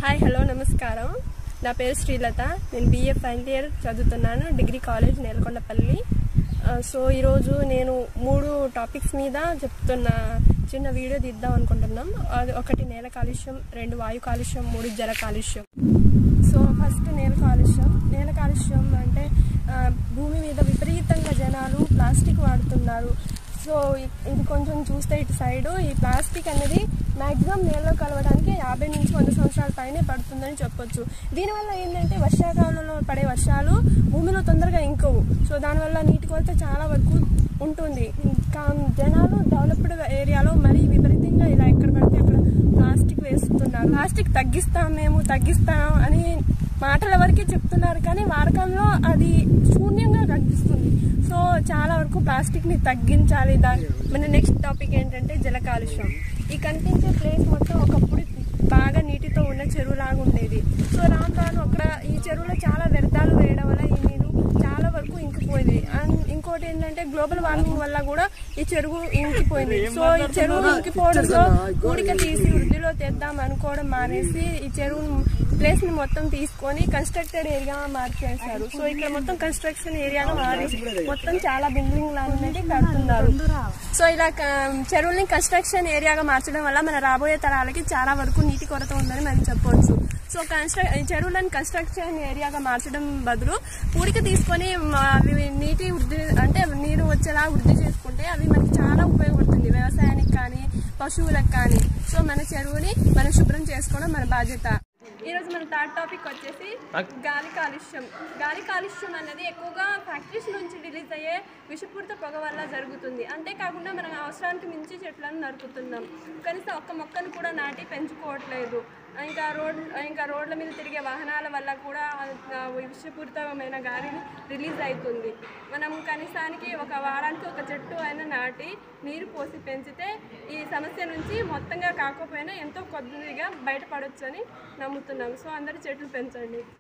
hi hello నమస్కారం నా పేరు శ్రీలత నేను బీఏ ఫైనల్ ఇయర్ చదువుతున్నాను డిగ్రీ కాలేజ్ నేలకొండపల్లి ఆ, సో ఈరోజు నేను మూడు టాపిక్స్ మీద చెప్తున్న చిన్న వీడియో తీద్దాం అనుకుంటున్నాం అది ఒకటి నేల కాలుష్యం రెండు వాయు కాలుష్యం మూడు జల కాలుష్యం సో ఫస్ట్ నేల కాలుష్యం నేల కాలుష్యం అంటే ఆ, భూమి మీద విపరీతంగా జనాలు ప్లాస్టిక్ వాడుతున్నారు సో ఇ- ఇది కొంచెం చూస్తే ఇటు సైడ్ ఈ ప్లాస్టిక్ అనేది మాక్సిమం నేలలో కలవడానికి యాభై నుంచి వంద సంవత్సరాల పైనే పడుతుందని చెప్పొచ్చు దీనివల్ల ఏంటంటే వర్షాకాలంలో పడే వర్షాలు భూమిలో తొందరగా ఇంకవు సో దానివల్ల నీటి కొరత చాలా వరకు ఉంటుంది ఇంకా జనాలు డెవలప్డ్ ఏరియాలో మరీ విపరీతంగా ఇలా ఎక్కడ పడితే అక్కడ ప్లాస్టిక్ వేస్తున్నారు ప్లాస్టిక్ తగ్గిస్తాం మేము తగ్గిస్తాం అని మాటల వరకే చెప్తున్నారు కానీ వాడకంలో అది శూన్యంగా కనిపిస్తుంది సో చాలా వరకు ప్లాస్టిక్ ని తగ్గించాలి దాని మన నెక్స్ట్ టాపిక్ ఏంటంటే జల కాలుష్యం ఈ కనిపించే ప్లేస్ మొత్తం ఒకప్పుడు బాగా నీటితో ఉన్న చెరువులాగా ఉండేది సో రాను రాను అక్కడ ఈ చెరువులో చాలా వ్యర్థాలు వేయడం వల్ల ఈ నీరు చాలా వరకు ఇంకిపోయింది అండ్ ఇంకోటి ఏంటంటే గ్లోబల్ వార్మింగ్ వల్ల కూడా ఈ చెరువు ఇంకిపోయింది సో ఈ చెరువు ఇంకిపోవడంతో కూడిక తీసి వృద్ధిలో తెద్దాం అనుకోవడం మానేసి ఈ చెరువు ప్లేస్ ని మొత్తం తీసుకొని కన్స్ట్రక్టెడ్ ఏరియా మార్చేశారు సో ఇక్కడ మొత్తం కన్స్ట్రక్షన్ ఏరియాగా మారి మొత్తం చాలా బిల్డింగ్ లాంటివి కడుతున్నారు సో ఇలా క- చెరువుల్ని కన్స్ట్రక్షన్ ఏరియాగా మార్చడం వల్ల మన రాబోయే తరాలకి చాలా వరకు నీటి కొరత ఉందని మనం చెప్పొచ్చు సో కన్స్ట్రక్ ఈ చెరువులను కన్స్ట్రక్షన్ ఏరియాగా మార్చడం బదులు పూడిక తీసుకొని మ- అవి నీటి వృద్ధి అంటే నీరు వచ్చేలా వృద్ధి చేసుకుంటే అవి మనకి చాలా ఉపయోగపడుతుంది వ్యవసాయానికి కానీ పశువులకు కానీ సో మన చెరువుని మనం శుభ్రం చేసుకోవడం మన బాధ్యత ఈరోజు మన థర్డ్ టాపిక్ వచ్చేసి గాలి కాలుష్యం గాలి కాలుష్యం అనేది ఎక్కువగా ఫ్యాక్టరీస్ నుంచి రిలీజ్ అయ్యే విషపూరిత పొగ వల్ల జరుగుతుంది అంతేకాకుండా మనం అవసరానికి మించి చెట్లను నరుకుతున్నాం కనీసం ఒక్క మొక్కను కూడా నాటి పెంచుకోవట్లేదు ఇంకా రోడ్ ఇంకా రోడ్ల మీద తిరిగే వాహనాల వల్ల కూడా ఆ, విషపూరితమైన గాలిని రిలీజ్ అవుతుంది మనం కనీసానికి ఒక వారానికి ఒక చెట్టు అయినా నాటి నీరు పోసి పెంచితే ఈ సమస్య నుంచి మొత్తంగా కాకపోయినా ఎంతో కొద్దిగా బయటపడొచ్చు అని నమ్ముతున్నాం సో అందరూ చెట్లు పెంచండి